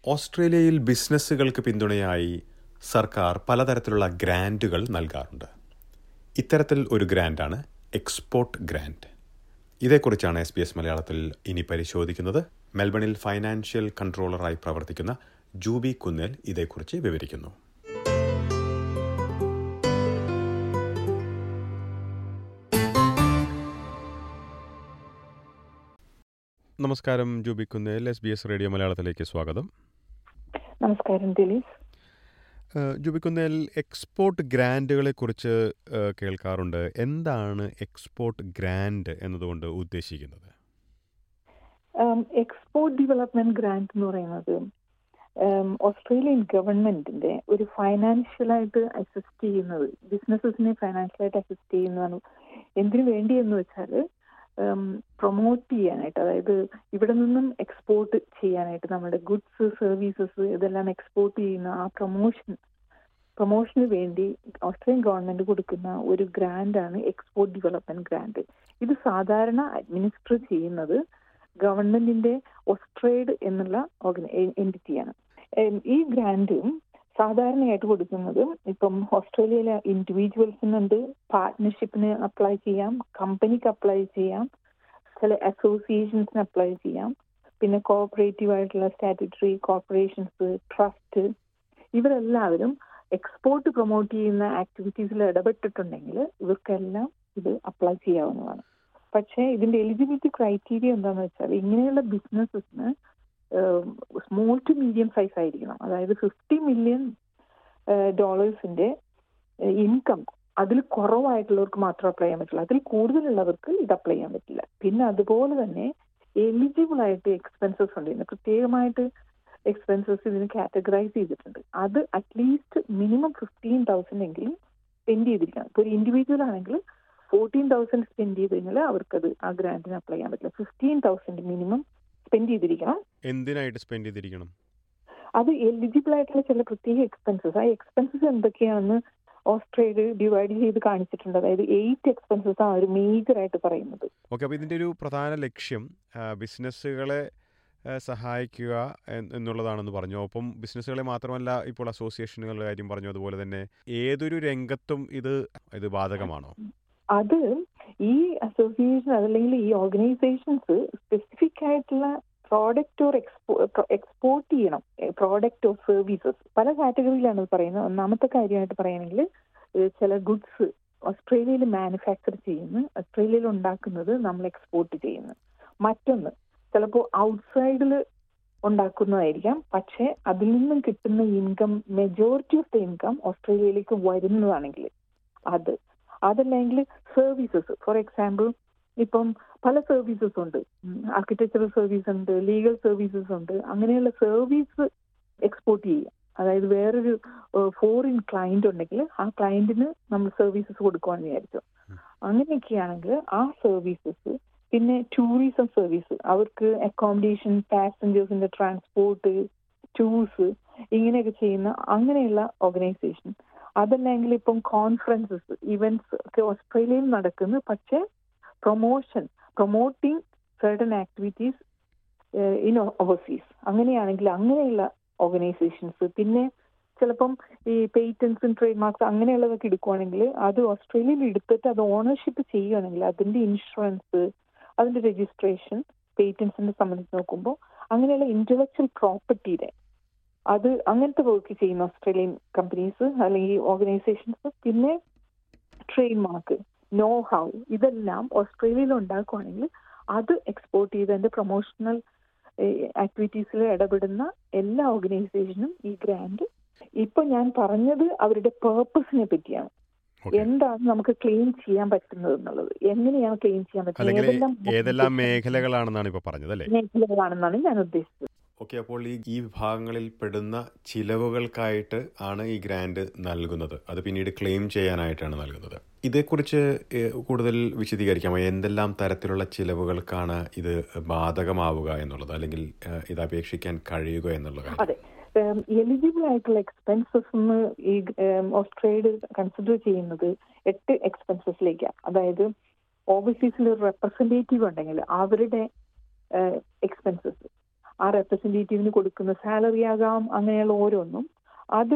ഓസ്ട്രേലിയയിൽ ബിസിനസ്സുകൾക്ക് പിന്തുണയായി സർക്കാർ പലതരത്തിലുള്ള ഗ്രാൻറ്റുകൾ നൽകാറുണ്ട് ഇത്തരത്തിൽ ഒരു ഗ്രാൻഡാണ് എക്സ്പോർട്ട് ഗ്രാൻഡ് ഇതേക്കുറിച്ചാണ് എസ് ബി എസ് മലയാളത്തിൽ ഇനി പരിശോധിക്കുന്നത് മെൽബണിൽ ഫൈനാൻഷ്യൽ കൺട്രോളറായി പ്രവർത്തിക്കുന്ന ജൂബി കുന്നേൽ ഇതേക്കുറിച്ച് വിവരിക്കുന്നു നമസ്കാരം Juby Kunnel S B S radio മലയാളത്തിലേക്ക് സ്വാഗതം നമസ്കാരം ദിലീസ് ഏഹ് ജൂബി കുന്നേൽ എക്സ്പോർട്ട് ഗ്രാൻഡുകളെ കുറിച്ച് ഏഹ് കേൾക്കാറുണ്ട് എന്താണ് എക്സ്പോർട്ട് ഗ്രാൻഡ് എന്നതുകൊണ്ട് ഉദ്ദേശിക്കുന്നത് എക്സ്പോർട്ട് ഡെവലപ്മെന്റ് ഗ്രാന്റ് എന്ന് പറയുന്നത് ഉം, ഓസ്ട്രേലിയൻ ഗവൺമെന്റിന്റെ ഒരു ഫൈനാൻഷ്യലായിട്ട് അസിസ്റ്റ് ചെയ്യുന്നത് ബിസിനസ്സസിനെ ഫൈനാൻഷ്യലായിട്ട് അസിസ്റ്റ് ചെയ്യുന്നതാണ് എന്തിനു വേണ്ടി എന്ന് വെച്ചാൽ പ്രൊമോട്ട് ചെയ്യാനായിട്ട് അതായത് ഇവിടെ നിന്നും എക്സ്പോർട്ട് ചെയ്യാനായിട്ട് നമ്മുടെ ഗുഡ്സ് സർവീസസ് ഇതെല്ലാം എക്സ്പോർട്ട് ചെയ്യുന്ന ആ പ്രൊമോഷൻ പ്രൊമോഷന് വേണ്ടി ഓസ്ട്രേലിയൻ ഗവൺമെന്റ് കൊടുക്കുന്ന ഒരു ഗ്രാൻഡാണ് എക്സ്പോർട്ട് ഡെവലപ്മെന്റ് ഗ്രാന്റ് ഇത് സാധാരണ അഡ്മിനിസ്റ്റർ ചെയ്യുന്നത് ഗവൺമെന്റിന്റെ ഓസ്ട്രേഡ് എന്നുള്ള എൻറ്റിറ്റിയാണ് ഈ ഗ്രാൻഡും സാധാരണയായിട്ട് കൊടുക്കുന്നത് ഇപ്പം ഓസ്ട്രേലിയയിലെ ഇൻഡിവിജ്വൽസിനുണ്ട് പാർട്ട്ണർഷിപ്പിന് അപ്ലൈ ചെയ്യാം കമ്പനിക്ക് അപ്ലൈ ചെയ്യാം ചില അസോസിയേഷൻസിന് അപ്ലൈ ചെയ്യാം പിന്നെ കോഓപ്പറേറ്റീവ് ആയിട്ടുള്ള സ്റ്റാറ്റുട്ടറി കോർപ്പറേഷൻസ് ട്രസ്റ്റ് ഇവരെല്ലാവരും എക്സ്പോർട്ട് പ്രൊമോട്ട് ചെയ്യുന്ന ആക്ടിവിറ്റീസിൽ ഇടപെട്ടിട്ടുണ്ടെങ്കിൽ ഇവർക്കെല്ലാം ഇത് അപ്ലൈ ചെയ്യാവുന്നതാണ് പക്ഷേ ഇതിന്റെ എലിജിബിലിറ്റി ക്രൈറ്റീരിയ എന്താണെന്ന് വെച്ചാൽ ഇങ്ങനെയുള്ള ബിസിനസ്സസിന് സ്മോൾ ടു മീഡിയം സൈസ് ആയിരിക്കണം അതായത് ഫിഫ്റ്റി മില്യൺ ഡോളേഴ്സിന്റെ ഇൻകം അതിൽ കുറവായിട്ടുള്ളവർക്ക് മാത്രം അപ്ലൈ ചെയ്യാൻ പറ്റുള്ളൂ അതിൽ കൂടുതലുള്ളവർക്ക് ഇത് അപ്ലൈ ചെയ്യാൻ പറ്റില്ല പിന്നെ അതുപോലെ തന്നെ എലിജിബിൾ ആയിട്ട് എക്സ്പെൻസസ് ഉണ്ട് ഇതിന് പ്രത്യേകമായിട്ട് എക്സ്പെൻസസ് ഇതിന് കാറ്റഗറൈസ് ചെയ്തിട്ടുണ്ട് അത് അറ്റ്ലീസ്റ്റ് മിനിമം ഫിഫ്റ്റീൻ തൗസൻഡ് എങ്കിലും സ്പെൻഡ് ചെയ്തിരിക്കണം ഇപ്പോൾ ഒരു ഇൻഡിവിജ്വൽ ആണെങ്കിൽ ഫോർട്ടീൻ തൗസൻഡ് സ്പെൻഡ് ചെയ്ത് കഴിഞ്ഞാൽ അവർക്കത് ആ ഗ്രാന്റിന് അപ്ലൈ ചെയ്യാൻ പറ്റില്ല ഫിഫ്റ്റീൻ തൗസൻഡ് മിനിമം സ്പെൻഡ് ചെയ്തിരിക്കണം എന്തിനായിട്ട് സ്പെൻഡ് ചെയ്തിരിക്കണം അത് എലിജിബിൾ ആയിട്ടുള്ള ചില പ്രത്യേക എക്സ്പെൻസസ് ആ എക്സ്പെൻസസ് എന്തൊക്കെയാണെന്ന് ഓസ്ട്രേലിയ ഡിവൈഡ് ചെയ്ത് കാണിച്ചിട്ടുണ്ട് അതായത് എയ്റ്റ് എക്സ്പെൻസസ് ആണ് ഒരു മേജർ ആയിട്ട് പറയുന്നത് ഓക്കെ അപ്പോൾ ഇതിൻ്റെ ഒരു പ്രധാന ലക്ഷ്യം ആ, ബിസിനസ്സുകളെ ആ, സഹായിക്കുക എൻ- എന്നുള്ളതാണെന്ന് പറഞ്ഞു ഒപ്പം ബിസിനസ്സുകളെ മാത്രമല്ല ഇപ്പോൾ അസോസിയേഷനുകളുടെ കാര്യം പറഞ്ഞു അതുപോലെ തന്നെ ഏതൊരു രംഗത്തും ഇത് ഇത് ബാധകമാണോ അത് ഈ അസോസിയേഷൻ അതല്ലെങ്കിൽ ഈ ഓർഗനൈസേഷൻസ് സ്പെസിഫിക് ആയിട്ടുള്ള പ്രോഡക്റ്റ് ഓർ എക്സ്പോ എക്സ്പോർട്ട് ചെയ്യണം പ്രോഡക്റ്റ് ഓർ സർവീസസ് പല കാറ്റഗറിയിലാണ് ഇത് പറയുന്നത് ഒന്നാമത്തെ കാര്യമായിട്ട് പറയുകയാണെങ്കിൽ ഏഹ് ചില ഗുഡ്സ് ഓസ്ട്രേലിയയിൽ മാനുഫാക്ചർ ചെയ്യുന്നു ഓസ്ട്രേലിയയിൽ ഉണ്ടാക്കുന്നത് നമ്മൾ എക്സ്പോർട്ട് ചെയ്യുന്നു മറ്റൊന്ന് ചിലപ്പോൾ ഔട്ട്സൈഡിൽ ഉണ്ടാക്കുന്നതായിരിക്കാം പക്ഷേ അതിൽ നിന്നും കിട്ടുന്ന income majority of the income ഓസ്ട്രേലിയയിലേക്ക് വരുന്നതാണെങ്കിൽ അത് അതല്ലെങ്കിൽ സർവീസസ് ഫോർ എക്സാമ്പിൾ ഇപ്പം പല സർവീസസ് ഉണ്ട് ആർക്കിടെക്ചറൽ സർവീസ് ഉണ്ട് ലീഗൽ സർവീസസ് ഉണ്ട് അങ്ങനെയുള്ള സർവീസ് എക്സ്പോർട്ട് ചെയ്യുക അതായത് വേറൊരു ഫോറിൻ ക്ലയന്റ് ഉണ്ടെങ്കിൽ ആ ക്ലയന്റിന് നമ്മൾ സർവീസസ് കൊടുക്കുവാന്ന് വിചാരിച്ചു അങ്ങനെയൊക്കെയാണെങ്കിൽ ആ സർവീസസ് പിന്നെ ടൂറിസം സർവീസ് അവർക്ക് അക്കോമഡേഷൻ പാസഞ്ചേഴ്സിന്റെ ട്രാൻസ്പോർട്ട് ടൂർസ് ഇങ്ങനെയൊക്കെ ചെയ്യുന്ന അങ്ങനെയുള്ള ഓർഗനൈസേഷൻ അതല്ലെങ്കിൽ ഇപ്പം കോൺഫറൻസസ് ഇവന്റ്സ് ഒക്കെ ഓസ്ട്രേലിയയിൽ നടക്കുന്നു പക്ഷേ promotion promoting certain activities in overseas അങ്ങനെയാണെങ്കിൽ അങ്ങനെയുള്ള ഓർഗനൈസേഷൻസ് പിന്നെ ചിലപ്പം ഈ പേറ്റൻസും ട്രേഡ് മാർക്സ് അങ്ങനെയുള്ളതൊക്കെ എടുക്കുവാണെങ്കിൽ അത് ഓസ്ട്രേലിയയിൽ എടുത്തിട്ട് അത് ഓണർഷിപ്പ് ചെയ്യുകയാണെങ്കിൽ അതിന്റെ ഇൻഷുറൻസ് അതിന്റെ രജിസ്ട്രേഷൻ പേറ്റൻസിനെ സംബന്ധിച്ച് നോക്കുമ്പോൾ അങ്ങനെയുള്ള ഇന്റലക്ച്വൽ പ്രോപ്പർട്ടിയുടെ അത് അങ്ങനത്തെ വർക്ക് ചെയ്യുന്ന ഓസ്ട്രേലിയൻ കമ്പനീസ് അല്ലെങ്കിൽ ഓർഗനൈസേഷൻസ് പിന്നെ ട്രേഡ് മാർക്ക് നോ ഹൗ ഇതെല്ലാം ഓസ്ട്രേലിയയിൽ ഉണ്ടാക്കുവാണെങ്കിൽ അത് എക്സ്പോർട്ട് ചെയ്ത് അതിന്റെ പ്രൊമോഷണൽ ആക്ടിവിറ്റീസിൽ ഇടപെടുന്ന എല്ലാ ഓർഗനൈസേഷനും ഈ ഗ്രാൻഡ് ഇപ്പൊ ഞാൻ പറഞ്ഞത് അവരുടെ പേർപ്പസിനെ പറ്റിയാണ് Okay. എന്താണ് നമുക്ക് ക്ലെയിം ചെയ്യാൻ പറ്റുന്നത് എന്നുള്ളത് എങ്ങനെയാണ് ക്ലെയിം ചെയ്യാൻ പറ്റുന്നത് അല്ലെങ്കിൽ ഏതെല്ലാം ഏതെല്ലാം മേഖലകളാണെന്നാണ് ഇപ്പോൾ പറഞ്ഞത് അല്ലേ മേഖലകളാണെന്നാണ് ഞാൻ ഉദ്ദേശിച്ചത് ഓക്കെ അപ്പോൾ ഈ ഈ വിഭാഗങ്ങളിൽ പെടുന്ന ചിലവുകൾക്കായിട്ട് ആണ് ഈ ഗ്രാൻഡ് നൽകുന്നത് അത് പിന്നീട് ക്ലെയിം ചെയ്യാനായിട്ടാണ് നൽകുന്നത് ഇതേക്കുറിച്ച് ഏഹ്, കൂടുതൽ വിശദീകരിക്കാമോ എന്തെല്ലാം തരത്തിലുള്ള ചിലവുകൾക്കാണ് ഇത് ബാധകമാവുക എന്നുള്ളത് അല്ലെങ്കിൽ ഏഹ്, ഇത് അപേക്ഷിക്കാൻ കഴിയുക എന്നുള്ള കാര്യം അതെ എലിജിബിൾ ആയിട്ടുള്ള എക്സ്പെൻസസ് എന്ന് ഈ ഓസ്ട്രേലിയ കൺസിഡർ ചെയ്യുന്നത് എട്ട് എക്സ്പെൻസസിലേക്കാണ് അതായത് ഓവർസീസിൽ ഒരു റെപ്രസെന്റേറ്റീവ് ഉണ്ടെങ്കിൽ അവരുടെ എക്സ്പെൻസസ് ആ റെപ്രസെന്റേറ്റീവിന് കൊടുക്കുന്ന സാലറി ആകാം അങ്ങനെയുള്ള ഓരോന്നും അത്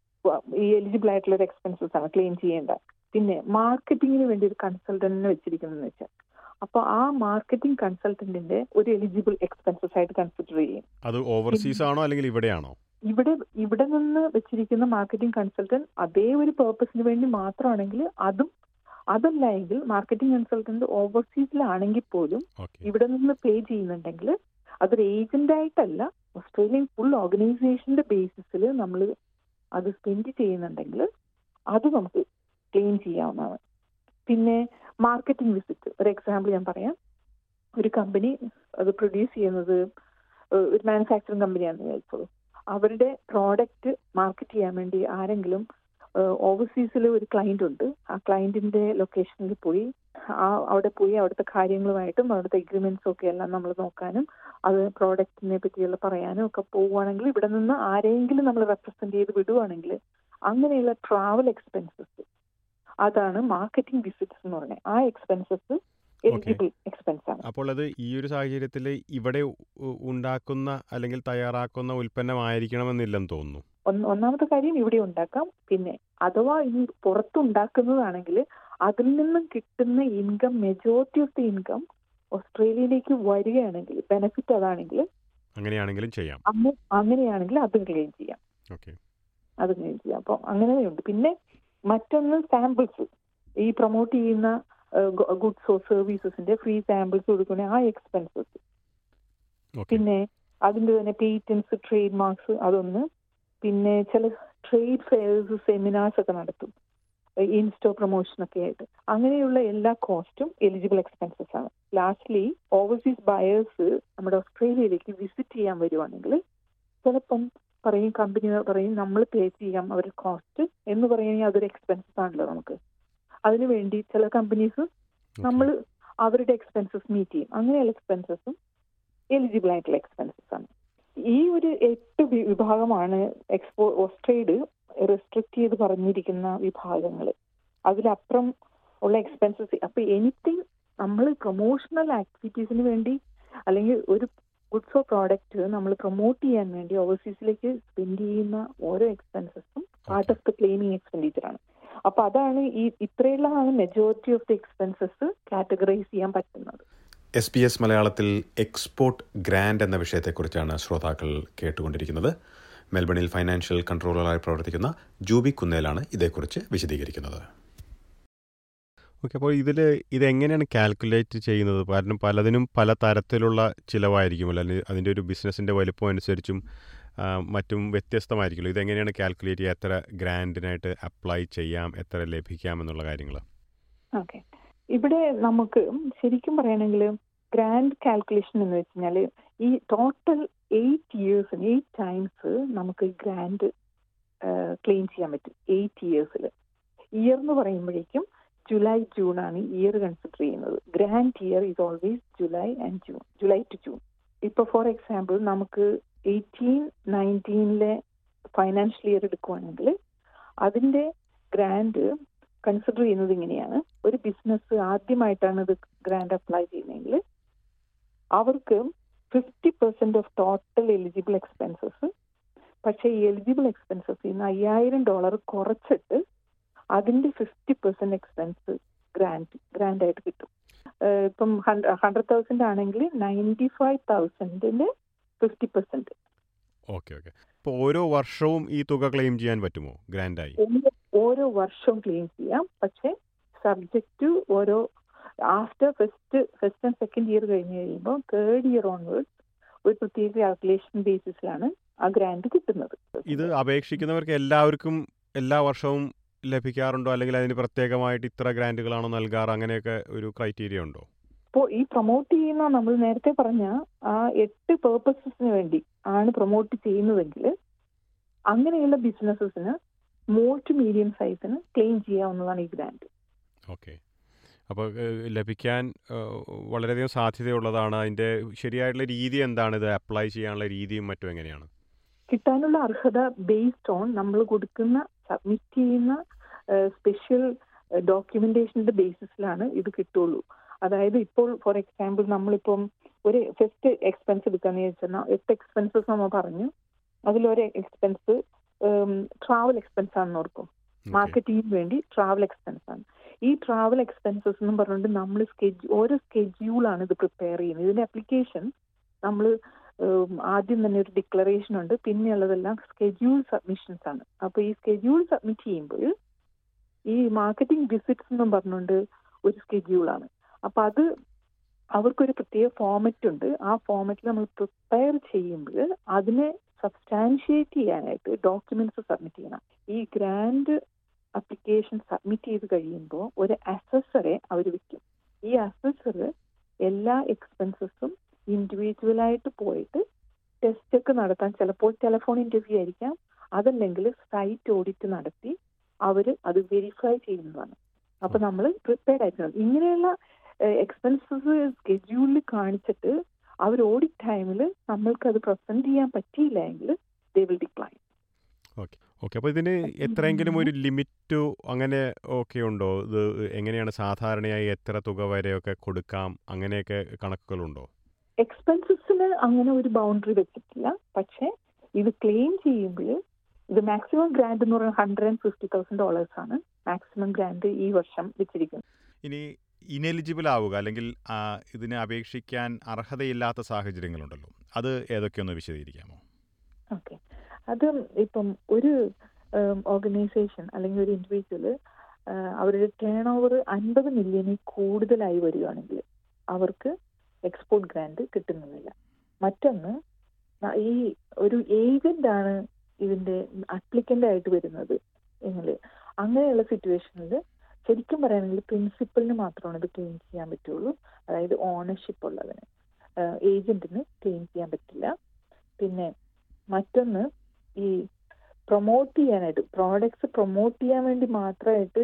ഈ എലിജിബിൾ ആയിട്ടുള്ള ഒരു എക്സ്പെൻസസ് ആണ് ക്ലെയിം ചെയ്യേണ്ട പിന്നെ മാർക്കറ്റിങ്ങിന് വേണ്ടി ഒരു കൺസൾട്ടന്റിനെ വെച്ചിരിക്കുന്നതെന്ന് വെച്ചാൽ അപ്പൊ ആ മാർക്കറ്റിംഗ് കൺസൾട്ടന്റിന്റെ ഒരു എലിജിബിൾ എക്സ്പെൻസസ് ആയിട്ട് കൺസിഡർ ചെയ്യും അത് ഓവർസീസ് ആണോ അല്ലെങ്കിൽ ഇവിടെയാണോ ഇവിടെ ഇവിടെ നിന്ന് വെച്ചിരിക്കുന്ന മാർക്കറ്റിംഗ് കൺസൾട്ടന്റ് അതേ ഒരു പേർപ്പസിന് വേണ്ടി മാത്രമാണെങ്കിൽ അതും അതല്ല എങ്കിൽ മാർക്കറ്റിംഗ് കൺസൾട്ടന്റ് ഓവർസീസിലാണെങ്കിൽ പോലും ഓക്കെ ഇവിടെ നിന്ന് പേ ചെയ്യുന്നുണ്ടെങ്കിൽ അതൊരു ഏജന്റ് ആയിട്ടല്ല ഓസ്ട്രേലിയൻ ഫുൾ ഓർഗനൈസേഷന്റെ ബേസിസിൽ നമ്മൾ അത് സ്പെൻഡ് ചെയ്യുന്നുണ്ടെങ്കിൽ അത് നമുക്ക് ക്ലെയിം ചെയ്യാവുന്നതാണ് പിന്നെ മാർക്കറ്റിംഗ് വിസിറ്റ് ഒരു എക്സാമ്പിൾ ഞാൻ പറയാം ഒരു കമ്പനി അത് പ്രൊഡ്യൂസ് ചെയ്യുന്നത് ഏഹ് ഒരു മാനുഫാക്ചറിങ് കമ്പനിയാണെന്ന് വിചാരിച്ചോളൂ അവരുടെ പ്രോഡക്റ്റ് മാർക്കറ്റ് ചെയ്യാൻ വേണ്ടി ആരെങ്കിലും ഓവർസീസിൽ ഒരു ക്ലയന്റ് ഉണ്ട് ആ ക്ലയന്റിന്റെ ലൊക്കേഷനിൽ പോയി ആ അവിടെ പോയി അവിടുത്തെ കാര്യങ്ങളുമായിട്ടും അവിടുത്തെ എഗ്രിമെന്റ്സും ഒക്കെ എല്ലാം നമ്മൾ നോക്കാനും അത് പ്രോഡക്റ്റിനെ പറ്റിയുള്ള പറയാനും ഒക്കെ പോവുകയാണെങ്കിൽ ഇവിടെ നിന്ന് ആരെങ്കിലും നമ്മൾ റെപ്രസെന്റ് ചെയ്ത് വിടുവാണെങ്കിൽ അങ്ങനെയുള്ള ട്രാവൽ എക്സ്പെൻസസ് അതാണ് മാർക്കറ്റിംഗ് വിസിറ്റ്സ് എന്ന് പറയുന്നത് ആ എക്സ്പെൻസസ് എലിജിബിൾ എക്സ്പെൻസ് ആണ് അപ്പോൾ അത് ഈ ഒരു സാഹചര്യത്തിൽ ഇവിടെ ഉ- ഉണ്ടാക്കുന്ന അല്ലെങ്കിൽ തയ്യാറാക്കുന്ന ഉൽപ്പന്നമായിരിക്കണമെന്നില്ലെന്ന് തോന്നുന്നു ഒന്ന് ഒന്നാമത്തെ കാര്യം ഇവിടെ ഉണ്ടാക്കാം പിന്നെ അഥവാ ഈ പുറത്തുണ്ടാക്കുന്നതാണെങ്കിൽ അതിൽ നിന്നും കിട്ടുന്ന income majority of the income ഓസ്ട്രേലിയയിലേക്ക് വരികയാണെങ്കിൽ ബെനിഫിറ്റ് അതാണെങ്കിൽ അങ്ങനെയാണെങ്കിലും ചെയ്യാം അങ്ങ അങ്ങനെയാണെങ്കിൽ അത് ക്ലെയിം ചെയ്യാം ഓക്കെ അത് ക്ലെയിം ചെയ്യാം അപ്പോൾ അങ്ങനെയുണ്ട് പിന്നെ മറ്റൊന്ന് സാമ്പിൾസ് ഈ പ്രൊമോട്ട് ചെയ്യുന്ന ഗുഡ്സോ സർവീസസിന്റെ ഫ്രീ സാമ്പിൾസ് കൊടുക്കുന്ന ആ എക്സ്പെൻസസ് ഓക്കെ പിന്നെ അതിന്റെ തന്നെ പേറ്റൻസ് ട്രേഡ് മാർക്സ് അതൊന്ന് പിന്നെ ചില ട്രേഡ് ഫെയർസ് സെമിനാർസ് ഒക്കെ നടത്തും ഇൻസ്റ്റോ പ്രൊമോഷൻ ഒക്കെ ആയിട്ട് അങ്ങനെയുള്ള എല്ലാ കോസ്റ്റും എലിജിബിൾ എക്സ്പെൻസസ് ആണ് ലാസ്റ്റ്ലി ഓവർസീസ് ബയേഴ്സ് നമ്മുടെ ഓസ്ട്രേലിയയിലേക്ക് വിസിറ്റ് ചെയ്യാൻ വരുവാണെങ്കിൽ ചിലപ്പം പറയും കമ്പനി പറയും നമ്മൾ പേ ചെയ്യാം അവരുടെ കോസ്റ്റ് എന്ന് പറയുകയാണെങ്കിൽ അതൊരു എക്സ്പെൻസസ് ആണല്ലോ നമുക്ക് അതിനുവേണ്ടി ചില കമ്പനീസ് നമ്മൾ അവരുടെ എക്സ്പെൻസസ് മീറ്റ് ചെയ്യും അങ്ങനെയുള്ള എക്സ്പെൻസസും എലിജിബിൾ ആയിട്ടുള്ള എക്സ്പെൻസസ് ആണ് ഈ ഒരു എട്ട് വി- വിഭാഗമാണ് എക്സ്പോ ഓസ്ട്രേഡ് റെസ്ട്രിക്ട് ചെയ്ത് പറഞ്ഞിരിക്കുന്ന വിഭാഗങ്ങൾ അതിലപ്പുറം ഉള്ള എക്സ്പെൻസസ് അപ്പൊ എനിത്തിങ് നമ്മൾ പ്രൊമോഷണൽ ആക്ടിവിറ്റീസിന് വേണ്ടി അല്ലെങ്കിൽ ഒരു ഗുഡ്സ് ഓർ പ്രോഡക്റ്റ് നമ്മൾ പ്രൊമോട്ട് ചെയ്യാൻ വേണ്ടി ഓവർസീസിലേക്ക് സ്പെൻഡ് ചെയ്യുന്ന ഓരോ എക്സ്പെൻസസും part of the claiming expenditure ആണ് അപ്പൊ അതാണ് ഈ ഇത്രയുള്ളതാണ് majority of the expenses categorise ചെയ്യാൻ പറ്റുന്നത് എസ് ബി എസ് മലയാളത്തിൽ എക്സ്പോർട്ട് ഗ്രാൻഡ് എന്ന വിഷയത്തെക്കുറിച്ചാണ് ശ്രോതാക്കൾ കേട്ടുകൊണ്ടിരിക്കുന്നത് മെൽബണിൽ ഫൈനാൻഷ്യൽ കൺട്രോളറായി പ്രവർത്തിക്കുന്ന ജൂബി കുന്നേലാണ് ഇതേക്കുറിച്ച് വിശദീകരിക്കുന്നത് ഓക്കെ അപ്പോൾ ഇതിൽ ഇതെങ്ങനെയാണ് കാൽക്കുലേറ്റ് ചെയ്യുന്നത് കാരണം പലതിനും പല തരത്തിലുള്ള ചിലവായിരിക്കുമല്ലോ അല്ലെങ്കിൽ അതിൻ്റെ ഒരു ബിസിനസ്സിൻ്റെ വലുപ്പം അനുസരിച്ചും ആ, മറ്റും വ്യത്യസ്തമായിരിക്കുമല്ലോ ഇതെങ്ങനെയാണ് കാൽക്കുലേറ്റ് ചെയ്യുക എത്ര ഗ്രാൻഡിനായിട്ട് അപ്ലൈ ചെയ്യാം എത്ര ലഭിക്കാം എന്നുള്ള കാര്യങ്ങൾ ഓക്കെ ഇവിടെ നമുക്ക് ശരിക്കും പറയുകയാണെങ്കിൽ ഗ്രാൻഡ് കാൽക്കുലേഷൻ എന്ന് വെച്ച് കഴിഞ്ഞാൽ ഈ ടോട്ടൽ എയ്റ്റ് ഇയേഴ്സിന് എയ്റ്റ് ടൈംസ് നമുക്ക് ഗ്രാൻഡ് ക്ലെയിം ചെയ്യാൻ പറ്റും എയ്റ്റ് ഇയേഴ്സിൽ ഇയർ എന്ന് പറയുമ്പോഴേക്കും ജൂലൈ ജൂൺ ആണ് ഇയർ കൺസിഡർ ചെയ്യുന്നത് grant year is always July and June July to June ഇപ്പൊ ഫോർ എക്സാമ്പിൾ നമുക്ക് എയ്റ്റീൻ നയൻറ്റീനിലെ ഫൈനാൻഷ്യൽ ഇയർ എടുക്കുവാണെങ്കിൽ അതിന്റെ ഗ്രാൻഡ് കൺസിഡർ ചെയ്യുന്നത് ഇങ്ങനെയാണ് ഒരു ബിസിനസ് ആദ്യമായിട്ടാണ് ഇത് ഗ്രാൻഡ് അപ്ലൈ ചെയ്യുന്നതെങ്കിൽ അവർക്ക് fifty percent of total eligible expenses പക്ഷേ ഈ എലിജിബിൾ എക്സ്പെൻസസ് ഇന്ന് അയ്യായിരം ഡോളർ കുറച്ചിട്ട് അതിന്റെ fifty percent expense grant grant ആയിട്ട് കിട്ടും ഏഹ് ഇപ്പം ഹൺഡ്രഡ് തൗസൻഡ് ആണെങ്കിൽ നയൻറ്റി ഫൈവ് തൗസൻഡിന്റെ ഫിഫ്റ്റി പെർസെന്റ് ഓക്കെ ഓക്കെ അപ്പോൾ ഓരോ വർഷവും ഈ തുക ക്ലെയിം ചെയ്യാൻ പറ്റുമോ ഗ്രാൻഡായി ഓരോ വർഷവും ക്ലെയിം ചെയ്യാം പക്ഷെ സബ്ജക്ട് ടു ഓരോ after first first and second year കഴിഞ്ഞ് കഴിയുമ്പോൾ തേർഡ് ഇയർ ഓൺവേർഡ്സ് ഒരു പ്രത്യേക കാൽക്കുലേഷൻ ബേസിസിലാണ് ആ ഗ്രാൻഡ് കിട്ടുന്നത് ഇത് അപേക്ഷിക്കുന്നവർക്ക് എല്ലാവർക്കും എല്ലാ വർഷവും ലഭിക്കാറുണ്ടോ അല്ലെങ്കിൽ അതിന് പ്രത്യേകമായിട്ട് ഇത്ര ഗ്രാൻറ്റുകളാണോ നൽകാറ് അങ്ങനെയൊക്കെ ഒരു ക്രൈറ്റീരിയ ഉണ്ടോ അപ്പോൾ ഈ പ്രൊമോട്ട് ചെയ്യുന്ന നമ്മൾ നേരത്തെ പറഞ്ഞ ആ എട്ട് പേർപ്പസസിന് വേണ്ടി ആണ് പ്രൊമോട്ട് ചെയ്യുന്നതെങ്കിൽ അങ്ങനെയുള്ള ബിസിനസ്സസിന് സ്മോൾ ടു മീഡിയം സൈസിന് ക്ലെയിം ചെയ്യാവുന്നതാണ് ഈ ഗ്രാൻഡ് ഓക്കെ അപ്പോൾ ഏഹ്, ലഭിക്കാൻ ഏഹ്, വളരെയധികം സാധ്യതയുള്ളതാണ് അതിൻ്റെ ശരിയായിട്ടുള്ള രീതി എന്താണ് ഇത് അപ്ലൈ ചെയ്യാനുള്ള രീതിയും മറ്റും എങ്ങനെയാണ് കിട്ടാനുള്ള അർഹത ബേസ്ഡ് ഓൺ നമ്മൾ കൊടുക്കുന്ന സബ്മിറ്റ് ചെയ്യുന്ന സ്പെഷ്യൽ ഡോക്യുമെന്റേഷന്റെ ബേസിസിലാണ് ഇത് കിട്ടുള്ളൂ അതായത് ഇപ്പോൾ ഫോർ എക്സാമ്പിൾ നമ്മളിപ്പം ഒരു ഫസ്റ്റ് എക്സ്പെൻസ് എടുക്കാന്ന് ചോദിച്ചാൽ എട്ട് എക്സ്പെൻസസ് നമ്മൾ പറഞ്ഞു അതിലൊരു എക്സ്പെൻസ് ട്രാവൽ എക്സ്പെൻസ് ആണെന്ന് ഓർക്കും മാർക്കറ്റിംഗിന് വേണ്ടി ട്രാവൽ എക്സ്പെൻസ് ആണ് ഈ ട്രാവൽ എക്സ്പെൻസസ് എന്ന് പറഞ്ഞുകൊണ്ട് നമ്മൾ സ്കെഡ്യൂ ഓരോ സ്കെഡ്യൂളാണ് ഇത് പ്രിപ്പയർ ചെയ്യുന്നത് ഇതിന്റെ അപ്ലിക്കേഷൻ നമ്മൾ ആദ്യം തന്നെ ഒരു ഡിക്ലറേഷൻ ഉണ്ട് പിന്നെയുള്ളതെല്ലാം സ്കെഡ്യൂൾ സബ്മിഷൻസ് ആണ് അപ്പൊ ഈ സ്കെഡ്യൂൾ സബ്മിറ്റ് ചെയ്യുമ്പോൾ ഈ മാർക്കറ്റിംഗ് വിസിറ്റ്സ് എന്നും പറഞ്ഞുകൊണ്ട് ഒരു സ്കെഡ്യൂളാണ് അപ്പൊ അത് അവർക്കൊരു പ്രത്യേക ഫോമറ്റ് ഉണ്ട് ആ ഫോമറ്റിൽ നമ്മൾ പ്രിപ്പയർ ചെയ്യുമ്പോൾ അതിനെ സബ്സ്റ്റാൻഷിയേറ്റ് ചെയ്യാനായിട്ട് ഡോക്യുമെന്റ്സ് സബ്മിറ്റ് ചെയ്യണം ഈ ഗ്രാൻഡ് അപ്ലിക്കേഷൻ സബ്മിറ്റ് ചെയ്ത് കഴിയുമ്പോൾ ഒരു അസസറെ അവർ വെക്കും ഈ അസസർ എല്ലാ എക്സ്പെൻസസും ഇൻഡിവിജ്വലായിട്ട് പോയിട്ട് ടെസ്റ്റ് ഒക്കെ നടത്താൻ ചിലപ്പോൾ ടെലിഫോൺ ഇന്റർവ്യൂ ആയിരിക്കാം അതല്ലെങ്കിൽ സൈറ്റ് ഓഡിറ്റ് നടത്തി അവർ അത് വെരിഫൈ ചെയ്യുന്നതാണ് അപ്പൊ നമ്മൾ പ്രിപ്പയർഡ് ആയിരിക്കണം ഇങ്ങനെയുള്ള എക്സ്പെൻസസ് സ്കെഡ്യൂളിൽ കാണിച്ചിട്ട് അവർ ഓഡിറ്റ് ടൈമിൽ നമ്മൾക്ക് അത് പ്രസന്റ് ചെയ്യാൻ പറ്റിയില്ല എങ്കിൽ they will decline okay okay അപ്പോൾ ഇതിന് എത്രയെങ്കിലും ഒരു ലിമിറ്റോ അങ്ങനെ ഒക്കെ ഉണ്ടോ ഇത് എങ്ങനെയാണ് സാധാരണയായി എത്ര തുക വരെയൊക്കെ കൊടുക്കാം അങ്ങനെയൊക്കെ കണക്കുകളുണ്ടോ എക്സ്പെൻസസിന് അങ്ങനെ ഒരു ബൗണ്ടറി വെച്ചിട്ടില്ല പക്ഷേ ഇത് ക്ലെയിം ചെയ്യുമ്പോൾ ഇത് മാക്സിമം ഗ്രാൻഡ് എന്ന് പറയുന്നത് hundred and fifty thousand dollars ആണ് മാക്സിമം ഗ്രാൻഡ് ഈ വർഷം വെച്ചിരിക്കുന്നത് ഇനി ഇനെലിജിബിൾ ആവുക അല്ലെങ്കിൽ ആ, ഇതിന് അപേക്ഷിക്കാൻ അർഹതയില്ലാത്ത സാഹചര്യങ്ങളുണ്ടല്ലോ അത് ഏതൊക്കെയൊന്ന് വിശദീകരിക്കാമോ ഓക്കെ അത് ഇപ്പം ഒരു ഓർഗനൈസേഷൻ അല്ലെങ്കിൽ ഒരു ഇൻഡിവിജ്വല് അവരുടെ ടേൺ ഓവർ അൻപത് മില്യണിൽ കൂടുതലായി വരികയാണെങ്കിൽ അവർക്ക് എക്സ്പോർട്ട് ഗ്രാന്റ് കിട്ടുന്നില്ല മറ്റൊന്ന് ന- ഈ ഒരു ഏജന്റ് ആണ് ഇതിന്റെ അപ്ലിക്കന്റ് ആയിട്ട് വരുന്നത് എങ്കിൽ അങ്ങനെയുള്ള സിറ്റുവേഷനിൽ ശരിക്കും പറയുകയാണെങ്കിൽ പ്രിൻസിപ്പലിന് മാത്രമാണ് ഇത് ക്ലെയിം ചെയ്യാൻ പറ്റുള്ളൂ അതായത് ഓണർഷിപ്പ് ഉള്ളതിന് ഏജന്റിന് ക്ലെയിം ചെയ്യാൻ പറ്റില്ല പിന്നെ മറ്റൊന്ന് ഈ പ്രൊമോട്ട് ചെയ്യാനായിട്ട് പ്രോഡക്ട്സ് പ്രൊമോട്ട് ചെയ്യാൻ വേണ്ടി മാത്രമായിട്ട്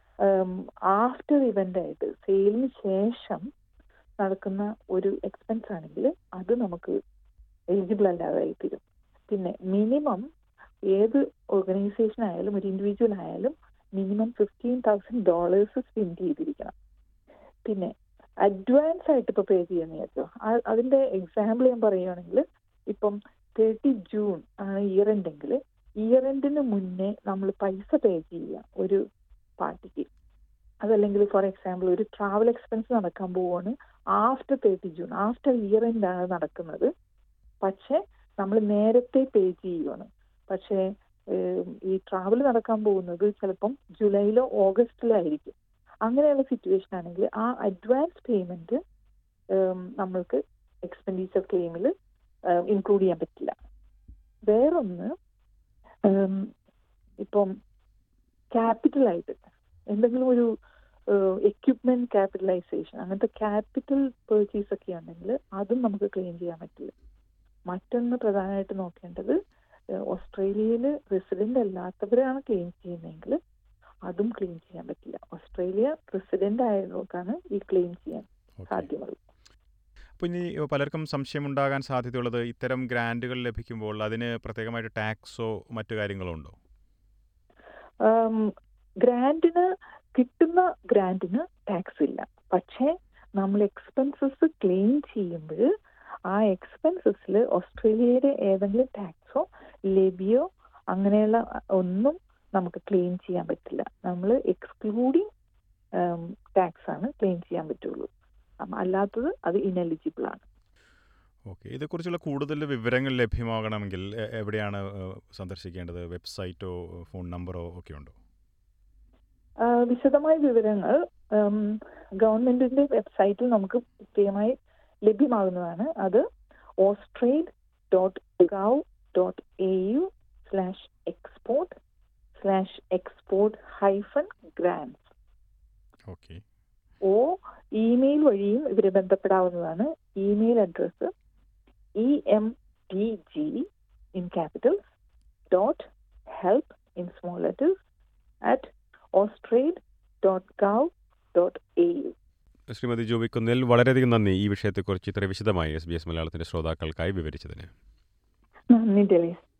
ആഫ്റ്റർ ഇവന്റ് ആയിട്ട് സെയിലിന് ശേഷം നടക്കുന്ന ഒരു എക്സ്പെൻസ് ആണെങ്കിൽ അത് നമുക്ക് എലിജിബിൾ അല്ലാതായി തീരും പിന്നെ മിനിമം ഏത് ഓർഗനൈസേഷൻ ആയാലും ഒരു ഇൻഡിവിജ്വൽ ആയാലും minimum fifteen thousand dollars spend ചെയ്തിരിക്കണം പിന്നെ അഡ്വാൻസ് ആയിട്ട് ഇപ്പൊ പേ ചെയ്യാന്ന് വിചാരിച്ചോ ആ- അതിന്റെ എക്സാമ്പിൾ ഞാൻ പറയുകയാണെങ്കിൽ ഇപ്പം തേർട്ടി ജൂൺ ആണ് ഇയർ എൻഡ് എങ്കിൽ ഇയർ എൻഡിന് മുന്നേ നമ്മൾ പൈസ പേ ചെയ്യുക ഒരു പാർട്ടിക്ക് അതല്ലെങ്കിൽ ഫോർ എക്സാമ്പിൾ ഒരു ട്രാവൽ എക്സ്പെൻസ് നടക്കാൻ പോവുകയാണ് after thirty June after year end ആണ് നടക്കുന്നത് പക്ഷെ നമ്മൾ നേരത്തെ പേ ചെയ്യുവാണ് പക്ഷേ ഏം, ഈ ട്രാവൽ നടക്കാൻ പോകുന്നത് ചിലപ്പം ജൂലൈയിലോ ഓഗസ്റ്റിലോ ആയിരിക്കും അങ്ങനെയുള്ള സിറ്റുവേഷൻ ആണെങ്കിൽ ആ അഡ്വാൻസ് പേയ്മെന്റ് നമ്മൾക്ക് എക്സ്പെൻഡിച്ചർ ക്ലെയിമിൽ ഇൻക്ലൂഡ് ചെയ്യാൻ പറ്റില്ല വേറൊന്ന് ഉം, ഇപ്പം ക്യാപിറ്റലായിട്ട് എന്തെങ്കിലും ഒരു എക്യുപ്മെന്റ് ക്യാപിറ്റലൈസേഷൻ അങ്ങനത്തെ ക്യാപിറ്റൽ പേർച്ചേസ് ഒക്കെ ഉണ്ടെങ്കിൽ അതും നമുക്ക് ക്ലെയിം ചെയ്യാൻ പറ്റില്ല മറ്റൊന്ന് പ്രധാനമായിട്ട് നോക്കേണ്ടത് ഏഹ്, ഓസ്ട്രേലിയയിൽ റെസിഡന്റ് അല്ലാത്തവരാണ് ക്ലെയിം ചെയ്യുന്നതെങ്കിൽ അതും ക്ലെയിം ചെയ്യാൻ പറ്റില്ല ഓസ്ട്രേലിയ റെസിഡന്റ് ആയവർക്കാണ് ഈ ക്ലെയിം ചെയ്യാൻ ഓക്കെ സാധ്യമുള്ളൂ അപ്പോൾ ഇനി പലർക്കും സംശയമുണ്ടാകാൻ സാധ്യതയുള്ളത് ഇത്തരം ഗ്രാൻറ്റുകൾ ലഭിക്കുമ്പോൾ അതിന് പ്രത്യേകമായിട്ട് ടാക്സോ മറ്റു കാര്യങ്ങളോ ഉണ്ടോ ഗ്രാൻഡിന് കിട്ടുന്ന ഗ്രാൻഡിന് ടാക്സ് ഇല്ല പക്ഷേ നമ്മൾ എക്സ്പെൻസസ് ക്ലെയിം ചെയ്യുമ്പോൾ ആ എക്സ്പെൻസസിൽ ഓസ്ട്രേലിയയുടെ ഏതെങ്കിലും ടാക്സോ ലെബിയോ അങ്ങനെയുള്ള ഒന്നും നമുക്ക് ക്ലെയിം ചെയ്യാൻ പറ്റില്ല നമ്മൾ എക്സ്ക്ലൂഡിങ് ടാക്സ് ആണ് ക്ലെയിം ചെയ്യാൻ പറ്റുള്ളൂ അം- അല്ലാത്തത് അത് ഇനെലിജിബിൾ ആണ് ഓക്കെ ഇതേക്കുറിച്ചുള്ള കൂടുതൽ വിവരങ്ങൾ ലഭ്യമാകണമെങ്കിൽ എ- എവിടെയാണ് ഏഹ്, സന്ദർശിക്കേണ്ടത് വെബ്സൈറ്റോ ഫോൺ നമ്പറോ ഒക്കെ ഉണ്ടോ ആ, വിശദമായ വിവരങ്ങൾ ഉം, ഗവൺമെന്റിന്റെ വെബ്സൈറ്റിൽ നമുക്ക് കൃത്യമായി ലഭ്യമാകുന്നതാണ് അത് Austrade dot gov dot A U slash export slash export hyphen grants okay ഓ ഇമെയിൽ വഴിയും ഇവരെ ബന്ധപ്പെടാവുന്നതാണ് email address E M T G in capitals dot help in small letters at Austrade dot gov dot A U ശ്രീമതി ജോബി കുന്നിൽ വളരെയധികം നന്ദി ഈ വിഷയത്തെക്കുറിച്ച് ഇത്ര വിശദമായി എസ് ബി എസ് മലയാളത്തിൻ്റെ ശ്രോതാക്കൾക്കായി വിവരിച്ചതിന് നന്ദി ഡെലീസ്